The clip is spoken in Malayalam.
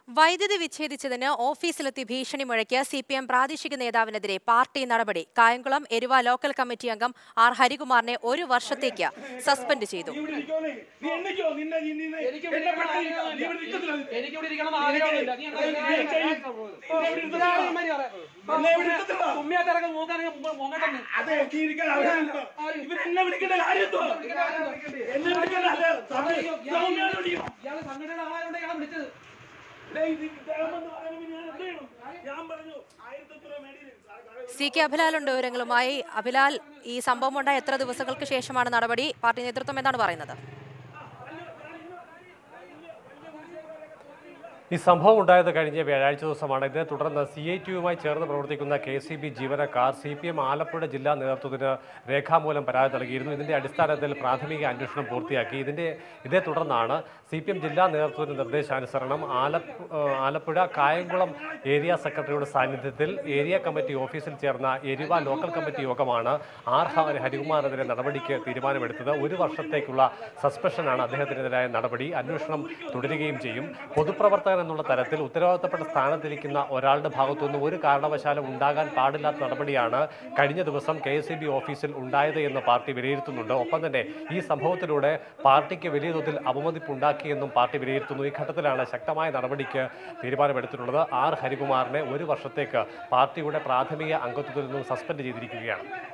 വൈദ്യുതി വിച്ഛേദിച്ചതിന് ഓഫീസിലെത്തി ഭീഷണി മുഴക്കിയ സി പി എം പ്രാദേശിക നേതാവിനെതിരെ പാർട്ടി നടപടി കായംകുളം എരുവ ലോക്കൽ കമ്മിറ്റി അംഗം ആർ ഹരികുമാറിനെ ഒരു വർഷത്തേക്ക് സസ്പെൻഡ് ചെയ്തു നീ ഇവിടെ ഇരിക്കോന്നേ. നീ എണ്ണിക്കോ നിന്നെ നീ നിന്നെ എനിക്ക് ഇവിടെ എന്നെ ഇരിക്കണം പെട്ടെന്ന് ആഗ്രഹമില്ല. നീ ഇവിടെ ഇരിക്കത്തില്ല. എനിക്ക് ഇവിടെ ഇരിക്കണം എന്ന് ആഗ്രഹമില്ല. നീ എന്താ നീ ഇങ്ങനെ ചെയ്യ്. ഇങ്ങനെ നീ ഇവിടെ ഇരിക്കത്തില്ല. ഇങ്ങനെ പറയാ. എന്നെ ഇവിടെ ഇരിക്കത്തില്ല. തുമ്മിയായിട്ട് ഇറങ്ങി മൂക്കാണെങ്കിൽ മു- മുങ്ങട്ടെന്ന്. അതെ എനിക്ക് ഇരിക്കാൻ ആഗ്രഹമില്ല. ഇവരെന്നെ വിളിക്കേണ്ട കാര്യം എന്തുവാ? എന്നെ വിളിക്കേണ്ട അതെ, സമയം- സൗമ്യനെ വിളിക്കണം. ഇയാള് സംഘടനയുടെ ആളായതുകൊണ്ട് ഇയാളെ വിളിച്ചത് ദേ, ഇത് ഇതാകുമെന്ന് പറയുമ്പോൾ ഞാൻ എന്ത് ചെയ്യണം? ഞാൻ പറഞ്ഞു ആയിരത്തി രൂപ മേടിയില്ല സി കെ അഭിലാലുണ്ട് വിവരങ്ങളുമായി അഭിലാൽ ഈ സംഭവം ഉണ്ടായ എത്ര ദിവസങ്ങൾക്ക് ശേഷമാണ് നടപടി പാർട്ടി നേതൃത്വം എന്താണ് പറയുന്നത് ഈ സംഭവം ഉണ്ടായത് കഴിഞ്ഞ വ്യാഴാഴ്ച ദിവസമാണ് ഇതിനെ തുടർന്ന് സി ഐ ടിയുമായി ചേർന്ന് പ്രവർത്തിക്കുന്ന കെ സി ബി ജീവനക്കാർ സി പി എം ആലപ്പുഴ ജില്ലാ നേതൃത്വത്തിന് രേഖാമൂലം പരാതി നൽകിയിരുന്നു ഇതിന്റെ അടിസ്ഥാനത്തിൽ പ്രാഥമിക അന്വേഷണം പൂർത്തിയാക്കി ഇതിന്റെ ഇതേ തുടർന്നാണ് സി പി എം ജില്ലാ നേതൃത്വത്തിന്റെ നിർദ്ദേശാനുസരണം ആലപ്പു ഏഹ് ആലപ്പുഴ കായംകുളം ഏരിയ സെക്രട്ടറിയുടെ സാന്നിധ്യത്തിൽ ഏരിയ കമ്മിറ്റി ഓഫീസിൽ ചേർന്ന എരിവ ലോക്കൽ കമ്മിറ്റി യോഗമാണ് ആർ ഹ- ഹരികുമാറിനെതിരെ നടപടിക്ക് തീരുമാനമെടുത്തത് ഒരു വർഷത്തേക്കുള്ള സസ്പെൻഷനാണ് അദ്ദേഹത്തിനെതിരായ നടപടി അന്വേഷണം തുടരുകയും ചെയ്യും പൊതുപ്രവർത്തകൻ എന്നുള്ള തരത്തിൽ ഉത്തരവാദിത്തപ്പെട്ട സ്ഥാനത്തിരിക്കുന്ന ഒരാളുടെ ഭാഗത്തുനിന്ന് ഒരു കാരണവശാലും ഉണ്ടാകാൻ പാടില്ലാത്ത നടപടിയാണ് കഴിഞ്ഞ ദിവസം കെ എസ് ഓഫീസിൽ ഉണ്ടായത് എന്ന് പാർട്ടി വിലയിരുത്തുന്നുണ്ട് ഒപ്പം തന്നെ ഈ സംഭവത്തിലൂടെ പാർട്ടിക്ക് വലിയ തോതിൽ അവമതിപ്പുണ്ടാക്കിയെന്നും പാർട്ടി വിലയിരുത്തുന്നു ഈ ഘട്ടത്തിലാണ് ശക്തമായ നടപടിക്ക് തീരുമാനമെടുത്തിട്ടുള്ളത് ആർ ഹരികുമാറിനെ ഒരു വർഷത്തേക്ക് പാർട്ടിയുടെ പ്രാഥമിക അംഗത്വത്തിൽ നിന്നും സസ്പെൻഡ് ചെയ്തിരിക്കുകയാണ്